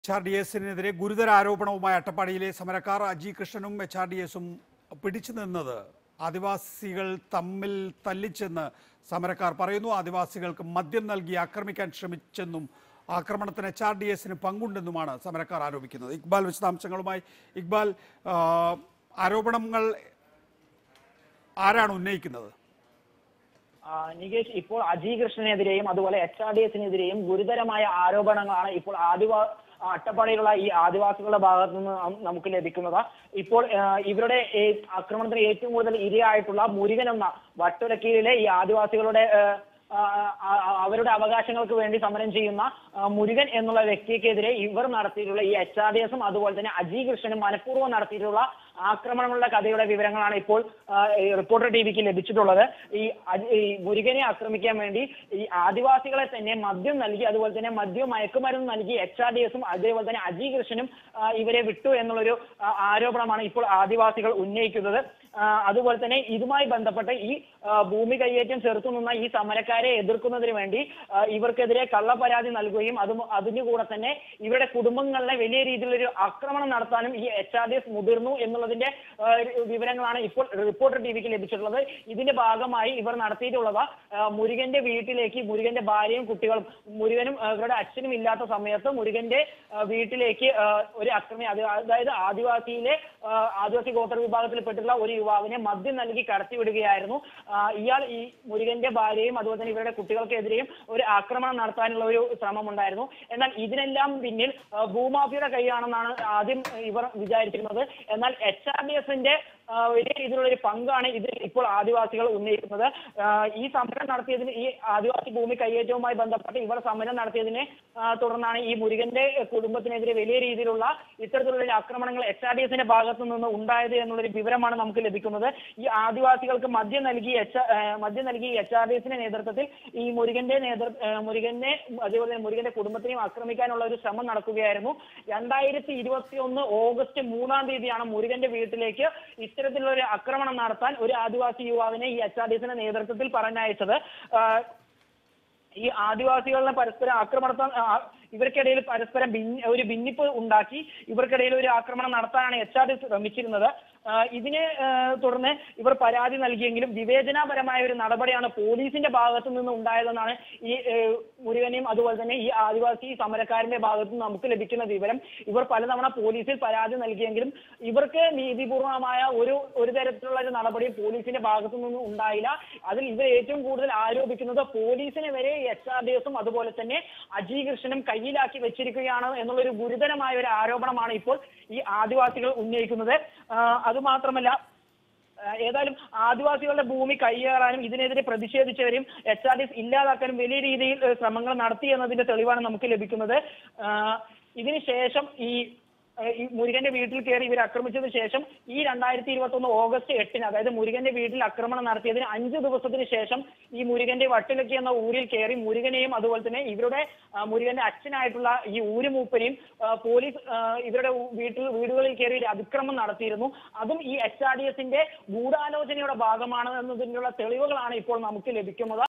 H R D എസിനെതിരെ ഗുരുതര ആരോപണവുമായി അട്ടപ്പാടിയിലെ സമരക്കാർ അജി കൃഷ്ണനും എച്ച് ആർ ഡി എസും പിടിച്ചു നിന്നത് ആദിവാസികൾ തമ്മിൽ തല്ലിച്ചെന്ന് സമരക്കാർ പറയുന്നു ആദിവാസികൾക്ക് മദ്യം നൽകി ആക്രമിക്കാൻ ശ്രമിച്ചെന്നും ആക്രമണത്തിന് എച്ച് ആർ ഡി എസിന് പങ്കുണ്ടെന്നുമാണ് സമരക്കാർ ആരോപിക്കുന്നത് ഇക്ബാൽ വിശദാംശങ്ങളുമായി ഇക്ബാൽ ആ, ആരോപണങ്ങൾ ആരാണ് ഉന്നയിക്കുന്നത് ആ, നികേഷ് ഇപ്പോൾ അജി കൃഷ്ണനെതിരെയും അതുപോലെ എച്ച് ആർ ഡി എസിനെതിരെയും ഗുരുതരമായ ആരോപണങ്ങളാണ് ഇപ്പോൾ ആദിവാ ആ, അട്ടപ്പാടിയിലുള്ള ഈ ആദിവാസികളുടെ ഭാഗത്തു നിന്ന് നം- നമുക്ക് ലഭിക്കുന്നത് ഇപ്പോൾ ആ, ഇവരുടെ ഈ ആക്രമണത്തിന് ഏറ്റവും കൂടുതൽ ഇരയായിട്ടുള്ള മുരുകൻ എന്ന വട്ടുലക്കീഴിലെ ഈ ആദിവാസികളുടെ ആ, ആ, ആ, അവരുടെ അവകാശങ്ങൾക്ക് വേണ്ടി സമരം ചെയ്യുന്ന ആ, മുരുകൻ എന്നുള്ള വ്യക്തിക്കെതിരെ ഇവർ നടത്തിയിട്ടുള്ള ഈ എച്ച് ആർ ഡി എസും അതുപോലെ തന്നെ അജി കൃഷ്ണനും മനഃപൂർവ്വം നടത്തിയിട്ടുള്ള ആക്രമണങ്ങളുടെ കഥയുടെ വിവരങ്ങളാണ് ഇപ്പോൾ ആ, ഈ റിപ്പോർട്ടർ ടി വിക്ക് ലഭിച്ചിട്ടുള്ളത് ഈ അജി- ഈ മുരുകനെ ആക്രമിക്കാൻ വേണ്ടി ഈ ആദിവാസികളെ തന്നെ മദ്യം നൽകി അതുപോലെ തന്നെ മദ്യവും മയക്കുമരുന്ന് നൽകി എച്ച് ആർ ഡി എസും അതേപോലെ തന്നെ അജി കൃഷ്ണനും ആ, ഇവരെ വിട്ടു എന്നുള്ളൊരു ആ, ആരോപണമാണ് ഇപ്പോൾ ആദിവാസികൾ ഉന്നയിക്കുന്നത് ആ, അതുപോലെ തന്നെ ഇതുമായി ബന്ധപ്പെട്ട് ഈ ആ, ഭൂമി കൈയേറ്റം ചെറുത്തു നിന്ന ഈ സമരക്കാരെ എതിർക്കുന്നതിന് വേണ്ടി ആ, ഇവർക്കെതിരെ കള്ളപ്പരാതി നൽകുകയും അതും അതിന് കൂടെ തന്നെ ഇവരുടെ കുടുംബങ്ങളിലെ വലിയ രീതിയിലൊരു ആക്രമണം നടത്താനും ഈ എച്ച് ആർ ഡി എസ് മുതിർന്നു എന്നുള്ളതിന്റെ ആ, ഒരു വിവരങ്ങളാണ് ഇപ്പോൾ റിപ്പോർട്ടർ ടി വിക്ക് ലഭിച്ചിട്ടുള്ളത് ഇതിന്റെ ഭാഗമായി ഇവർ നടത്തിയിട്ടുള്ളത് ആ, മുരുകന്റെ വീട്ടിലേക്ക് മുരുകന്റെ ഭാര്യയും കുട്ടികളും മുരുകനും ആ, ഇവരുടെ അച്ഛനും ഇല്ലാത്ത സമയത്ത് മുരുകന്റെ ആ, വീട്ടിലേക്ക് ആ, ഒരു അക്രമി അത് അതായത് ആദിവാസിയിലെ ആ, ആദിവാസി ഗോത്ര വിഭാഗത്തിൽപ്പെട്ടുള്ള ഒരു യുവാവിനെ മദ്യം നൽകി കടത്തിവിടുകയായിരുന്നു ആ, ഇയാൾ ഈ മുരുകന്റെ ഭാര്യയും അതുപോലെ തന്നെ ഇവരുടെ കുട്ടികൾക്കെതിരെയും ഒരു ആക്രമണം നടത്താനുള്ള ഒരു ശ്രമം ഉണ്ടായിരുന്നു എന്നാൽ ഇതിനെല്ലാം പിന്നിൽ ആ, ഭൂമാഫിയുടെ കൈയാണെന്നാണ് ആദ്യം ഇവർ വിചാരിച്ചിരുന്നത് എന്നാൽ എച്ച് ആർ ഡി എസിന്റെ വലിയ രീതിയിലുള്ള ഒരു പങ്കാണ് ഇതിൽ ഇപ്പോൾ ആദിവാസികൾ ഉന്നയിക്കുന്നത് ആ, ഈ സമരം നടത്തിയതിന് ഈ ആദിവാസി ഭൂമി കൈയേറ്റവുമായി ബന്ധപ്പെട്ട് ഇവർ സമരം നടത്തിയതിനെ ആ, തുടർന്നാണ് ഈ മുരുകന്റെ കുടുംബത്തിനെതിരെ വലിയ രീതിയിലുള്ള ഇത്തരത്തിലുള്ള ഒരു ആക്രമണങ്ങൾ എച്ച് ആർ ഡി എസിന്റെ ഭാഗത്തു നിന്ന് ഉണ്ടായത് എന്നുള്ളൊരു വിവരമാണ് നമുക്ക് ലഭിക്കുന്നത് ഈ ആദിവാസികൾക്ക് മദ്യം നൽകി എച്ച് മദ്യം നൽകി എച്ച് ആർ ഡി എസിന്റെ നേതൃത്വത്തിൽ ഈ മുരുകന്റെ നേതൃ ആ, മുരുകനെ അതേപോലെ തന്നെ മുരുകന്റെ കുടുംബത്തിനെയും ആക്രമിക്കാനുള്ള ഒരു ശ്രമം നടക്കുകയായിരുന്നു രണ്ടായിരത്തി ഇരുപത്തി ഒന്ന് ഓഗസ്റ്റ് മൂന്നാം തീയതിയാണ് മുരുകന്റെ വീട്ടിലേക്ക് ഇത്തരത്തിലുള്ള ഒരു ആക്രമണം നടത്താൻ ഒരു ആദിവാസി യുവാവിനെ ഈ എച്ച് ആർ ഡി എസിന്റെ നേതൃത്വത്തിൽ പറഞ്ഞയച്ചത് ആ, ഈ ആദിവാസികളുടെ പരസ്പരം ആക്രമണത്താൻ ആ, ഇവർക്കിടയിൽ പരസ്പരം ഭിന്ന ഒരു ഭിന്നിപ്പ് ഉണ്ടാക്കി ഇവർക്കിടയിൽ ഒരു ആക്രമണം നടത്താനാണ് എച്ച് ആർ ഡി ശ്രമിച്ചിരുന്നത് ആ, ഇതിനെ ആ, തുടർന്ന് ഇവർ പരാതി നൽകിയെങ്കിലും വിവേചനാപരമായ ഒരു നടപടിയാണ് പോലീസിന്റെ ഭാഗത്തു നിന്ന് ഉണ്ടായതെന്നാണ് ഈ ഏ, മുരുകനെയും അതുപോലെ തന്നെ ഈ ആദിവാസി സമരക്കാരന്റെ ഭാഗത്തു നിന്ന് നമുക്ക് ലഭിക്കുന്ന വിവരം ഇവർ പലതവണ പോലീസിൽ പരാതി നൽകിയെങ്കിലും ഇവർക്ക് നീതിപൂർവമായ ഒരു ഒരു തരത്തിലുള്ള ഒരു നടപടിയും പോലീസിന്റെ ഭാഗത്തു നിന്നും ഉണ്ടായില്ല അതിൽ ഇവർ ഏറ്റവും കൂടുതൽ ആരോപിക്കുന്നത് പോലീസിനെ വരെ എച്ച് ആർ ഡി എസും അതുപോലെ തന്നെ അജി കൃഷ്ണനും കയ്യിലാക്കി വെച്ചിരിക്കുകയാണ് എന്നുള്ളൊരു ഗുരുതരമായ ഒരു ആരോപണമാണ് ഇപ്പോൾ ഈ ആദിവാസികൾ ഉന്നയിക്കുന്നത് ആ, അതുമാത്രമല്ല ആ, ഏതായാലും ആദിവാസികളുടെ ഭൂമി കൈയേറാനും ഇതിനെതിരെ പ്രതിഷേധിച്ചവരെയും എച്ച് ആർ ഡി എസ് ഇല്ലാതാക്കാനും വലിയ രീതിയിൽ ഏഹ്, ശ്രമങ്ങൾ നടത്തി എന്നതിന്റെ തെളിവാണ് നമുക്ക് ലഭിക്കുന്നത് ആ, ഇതിന് ശേഷം ഈ ഏഹ്, ഈ മുരുകന്റെ വീട്ടിൽ കയറി ഇവർ ആക്രമിച്ചതിന് ശേഷം ഈ രണ്ടായിരത്തി ഇരുപത്തി ഒന്ന് ഓഗസ്റ്റ് എട്ടിന് അതായത് മുരുകന്റെ വീട്ടിൽ ആക്രമണം നടത്തിയതിന് അഞ്ച് ദിവസത്തിന് ശേഷം ഈ മുരുകന്റെ വട്ടിലക്കി എന്ന ഊരിൽ കയറി മുരുകനെയും അതുപോലെ തന്നെ ഇവരുടെ ആ, മുരുകന്റെ അച്ഛനായിട്ടുള്ള ഈ ഊരുമൂപ്പനെയും ആ, പോലീസ് ആ, ഇവരുടെ ഊ- വീട്ടിൽ വീടുകളിൽ കയറി ഒരു അതിക്രമം നടത്തിയിരുന്നു അതും ഈ എച്ച് ആർ ഡി എസിന്റെ ഗൂഢാലോചനയുടെ ഭാഗമാണ് എന്നതിനുള്ള തെളിവുകളാണ് ഇപ്പോൾ നമുക്ക് ലഭിക്കുന്നത്